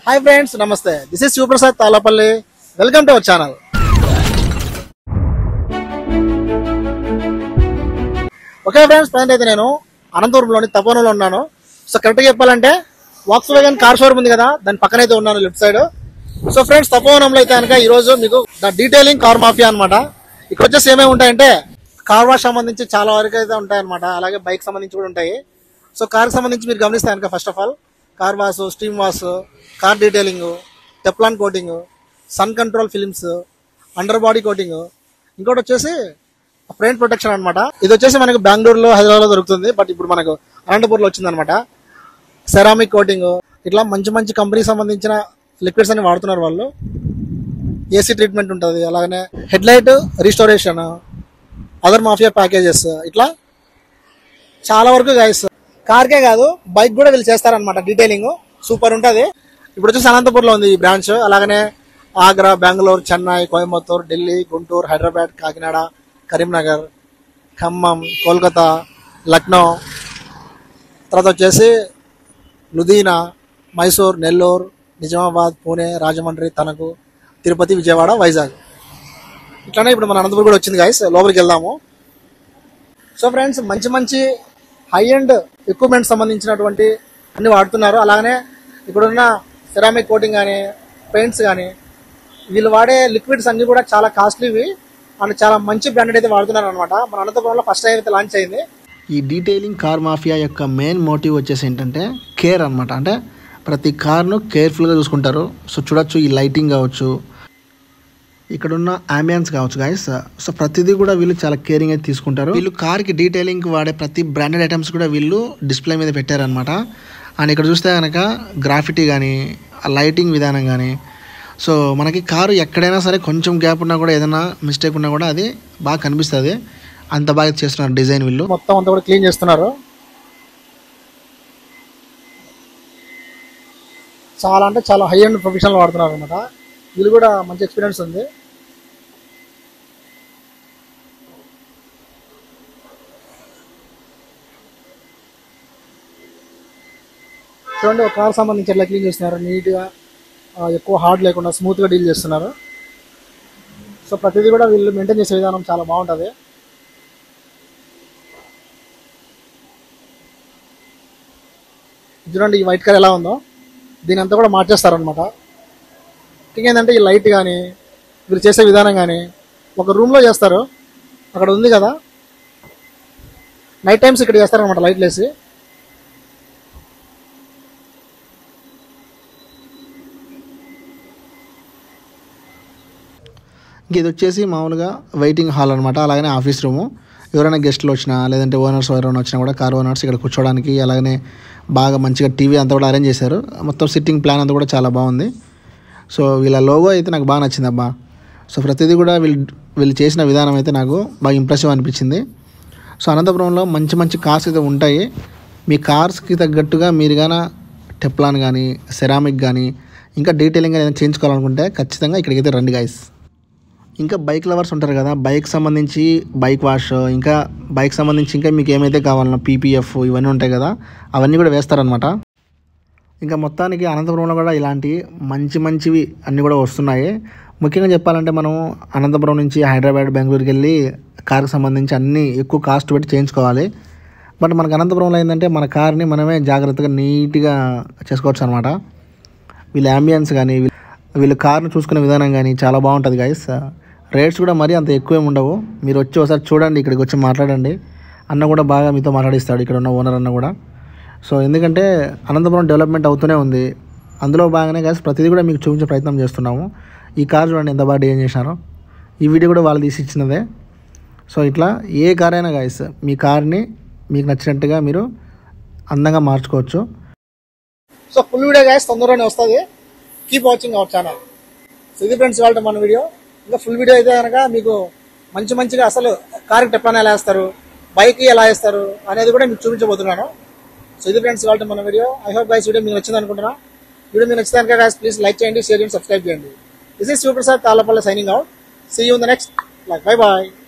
hi friends నమస్తే this is Shivaprasad Talapalli welcome to our channel okay friends present అయితే నేను అనంతపురంలోని తపోవనంలో ఉన్నాను సో కరెక్ట్గా చెప్పాలంటే వాక్స్ వ్యాగన్ కార్ షోరూమ్ ఉంది కదా దాని పక్కన అయితే ఉన్నాను లెఫ్ట్ సైడ్ సో ఫ్రెండ్స్ తపోవనంలో అయితే కనుక ఈ రోజు మీకు ద డీటెయిలింగ్ కార్ మాఫియా అన్నమాట ఇక్కడ వచ్చేసి ఏమేమి ఉంటాయంటే కార్ వాష్ సంబంధించి చాలా వరకు అయితే ఉంటాయన్నమాట అలాగే బైక్ సంబంధించి కూడా ఉంటాయి సో కార్ సంబంధించి మీరు గమనిస్తే కనుక first of all car wash steam wash car detailing Teflon coating sun control films under body coating ఇంకోటి వచ్చేసి ఫ్రంట్ ప్రొటెక్షన్ అన్నమాట ఇది వచ్చేసి మనకు బెంగళూరులో హైదరాబాద్లో దొరుకుతుంది బట్ ఇప్పుడు మనకు అనంతపూర్లో వచ్చింది అనమాట సెరామిక్ కోటింగ్ ఇట్లా మంచి మంచి కంపెనీకి సంబంధించిన లిక్విడ్స్ అన్ని వాడుతున్నారు వాళ్ళు ఏసీ ట్రీట్మెంట్ ఉంటుంది అలాగనే head light restoration other mafia packages ఇట్లా చాలా వరకు గైస్ కార్కే కాదు బైక్ కూడా వీళ్ళు చేస్తారనమాట డీటెయిలింగ్ సూపర్ ఉంటుంది ఇప్పుడు వచ్చేసి అనంతపూర్లో ఉంది ఈ బ్రాంచ్ అలాగనే ఆగ్రా బెంగళూరు చెన్నై కోయంబత్తూర్ ఢిల్లీ గుంటూరు హైదరాబాద్ కాకినాడ కరీంనగర్ ఖమ్మం కోల్కతా లక్నో తర్వాత వచ్చేసి లుధీనా మైసూర్ నెల్లూరు నిజామాబాద్ పూణే రాజమండ్రి తణుకు తిరుపతి విజయవాడ వైజాగ్ ఇట్లానే ఇప్పుడు మన అనంతపురం కూడా వచ్చింది గాయస్ లోపలికి వెళ్దాము సో ఫ్రెండ్స్ మంచి మంచి హై అండ్ ఎక్విప్మెంట్ సంబంధించినటువంటి అన్ని వాడుతున్నారు అలాగనే ఇక్కడున్న సెరామిక్ కోటింగ్ కానీ పెయింట్స్ కానీ వీళ్ళు వాడే లిక్విడ్స్ అన్ని కూడా చాలా కాస్ట్లీవి అండ్ చాలా మంచి బ్రాండెడ్ అయితే వాడుతున్నారు అనమాట మన అనంతపురంలో ఫస్ట్ టైం అయితే లాంచ్ అయింది ఈ డీటెయిలింగ్ కార్ మాఫియా యొక్క మెయిన్ మోటివ్ వచ్చేసి ఏంటంటే కేర్ అన్నమాట అంటే ప్రతి కార్ను కేర్ఫుల్గా చూసుకుంటారు సో చూడొచ్చు ఈ లైటింగ్ కావచ్చు ఇక్కడున్న అంబియన్స్ కావచ్చు గాయస్ సో ప్రతిదీ కూడా వీళ్ళు చాలా కేరింగ్ అయితే తీసుకుంటారు వీళ్ళు కార్కి డీటెయిలింగ్ వాడే ప్రతి బ్రాండెడ్ ఐటమ్స్ కూడా వీళ్ళు డిస్ప్లే మీద పెట్టారనమాట అండ్ ఇక్కడ చూస్తే కనుక గ్రాఫిటీ కానీ లైటింగ్ విధానం కానీ సో మనకి కారు ఎక్కడైనా సరే కొంచెం గ్యాప్ ఉన్నా కూడా ఏదైనా మిస్టేక్ ఉన్నా కూడా అది బాగా కనిపిస్తుంది అంత బాగా చేస్తున్నారు డిజైన్ వీళ్ళు మొత్తం అంతా కూడా క్లీన్ చేస్తున్నారు చాలా అంటే చాలా హై అండ్ ప్రొఫెషనల్ వాడుతున్నారు అనమాట వీళ్ళు కూడా మంచి ఎక్స్పీరియన్స్ ఉంది చూడండి ఒక కార్ సంబంధించి ఎట్లా క్లీన్ చేస్తున్నారు నీట్గా ఎక్కువ హార్డ్ లేకుండా స్మూత్గా డీల్ చేస్తున్నారు సో ప్రతిదీ కూడా వీళ్ళు మెయింటైన్ చేసే విధానం చాలా బాగుంటుంది చూడండి ఈ వైట్ కలర్ ఎలా ఉందో దీని అంతా కూడా మార్చేస్తారనమాట థింగ్ ఏంటంటే ఈ లైట్ కానీ వీళ్ళు చేసే విధానం కానీ ఒక రూమ్లో చేస్తారు అక్కడ ఉంది కదా నైట్ టైమ్స్ ఇక్కడ చేస్తారనమాట లైట్లు వేసి ఇంక ఇది వచ్చేసి మామూలుగా వెయిటింగ్ హాల్ అనమాట అలాగనే ఆఫీస్ రూము ఎవరైనా గెస్ట్లు వచ్చినా లేదంటే ఓనర్స్ ఎవరైనా వచ్చినా కూడా కార్ ఓనర్స్ ఇక్కడ కూర్చోవడానికి అలాగనే బాగా మంచిగా టీవీ అంతా కూడా అరేంజ్ చేశారు మొత్తం సిట్టింగ్ ప్లాన్ అంతా కూడా చాలా బాగుంది సో వీళ్ళ లోగో అయితే నాకు బాగా నచ్చింది అబ్బా సో ప్రతిదీ కూడా వీళ్ళు వీళ్ళు చేసిన విధానం అయితే నాకు బాగా ఇంప్రెసివ్ అనిపించింది సో అనంతపురంలో మంచి మంచి కార్స్ అయితే ఉంటాయి మీ కార్స్కి తగ్గట్టుగా మీరు కానీ టెప్లాన్ కానీ సెరామిక్ కానీ ఇంకా డీటెయిలింగ్ కానీ ఏదైనా చేయించుకోవాలనుకుంటే ఖచ్చితంగా ఇక్కడికి అయితే రండి గాయస్ ఇంకా బైక్ లవర్స్ ఉంటారు కదా బైక్ సంబంధించి బైక్ వాష్ ఇంకా బైక్ సంబంధించి ఇంకా మీకు ఏమైతే కావాలన్నా పీపీఎఫ్ ఇవన్నీ ఉంటాయి కదా అవన్నీ కూడా వేస్తారనమాట ఇంకా మొత్తానికి అనంతపురంలో కూడా ఇలాంటి మంచి మంచివి అన్నీ కూడా వస్తున్నాయి ముఖ్యంగా చెప్పాలంటే మనం అనంతపురం నుంచి హైదరాబాద్ బెంగళూరుకి వెళ్ళి కార్కి సంబంధించి అన్నీ ఎక్కువ కాస్ట్ పెట్టి చేయించుకోవాలి బట్ మనకు అనంతపురంలో ఏంటంటే మన కార్ని మనమే జాగ్రత్తగా నీట్గా చేసుకోవచ్చు అనమాట వీళ్ళ అంబియన్స్ కానీ వీళ్ళ- వీళ్ళు కార్ను చూసుకునే విధానం కానీ చాలా బాగుంటుంది గైస్ రేట్స్ కూడా మరీ అంత ఎక్కువ ఏమి ఉండవు మీరు వచ్చి ఒకసారి చూడండి ఇక్కడికి వచ్చి మాట్లాడండి అన్న కూడా బాగా మీతో మాట్లాడిస్తాడు ఇక్కడ ఉన్న ఓనర్ అన్న కూడా సో ఎందుకంటే అనంతపురం డెవలప్మెంట్ అవుతూనే ఉంది అందులో బాగానే గైస్ ప్రతిదీ కూడా మీకు చూపించే ప్రయత్నం చేస్తున్నాము ఈ కార్ చూడండి ఎంత బాగా డిజైన్ చేశారో ఈ వీడియో కూడా వాళ్ళు తీసి ఇచ్చినదే సో ఇట్లా ఏ కార్ అయినా గైస్ మీ కార్ని మీకు నచ్చినట్టుగా మీరు అందంగా మార్చుకోవచ్చు సో ఫుల్ వీడియో గాయస్ తొందరగానే వస్తుంది keep watching our channel so ఇది ఫ్రెండ్స్ వాళ్ళ మన వీడియో ఇంకా ఫుల్ వీడియో అయితే కనుక మీకు మంచి మంచిగా అసలు కార్కి టెప్లాన్ ఎలా వేస్తారు బైక్ ఎలా వేస్తారు అనేది కూడా మీకు చూపించబోతున్నాను సో ఇది ఫ్రెండ్స్ వాళ్ళ మన video I hope guys video మీకు నచ్చింది అనుకుంటున్నా వీడియో మీకు నచ్చితే కనుక గైస్ ప్లీజ్ లైక్ చేయండి షేర్ చేయండి సబ్స్క్రైబ్ చేయండి this is Shivaprasad Tallapalli signing out see you in the next like bye bye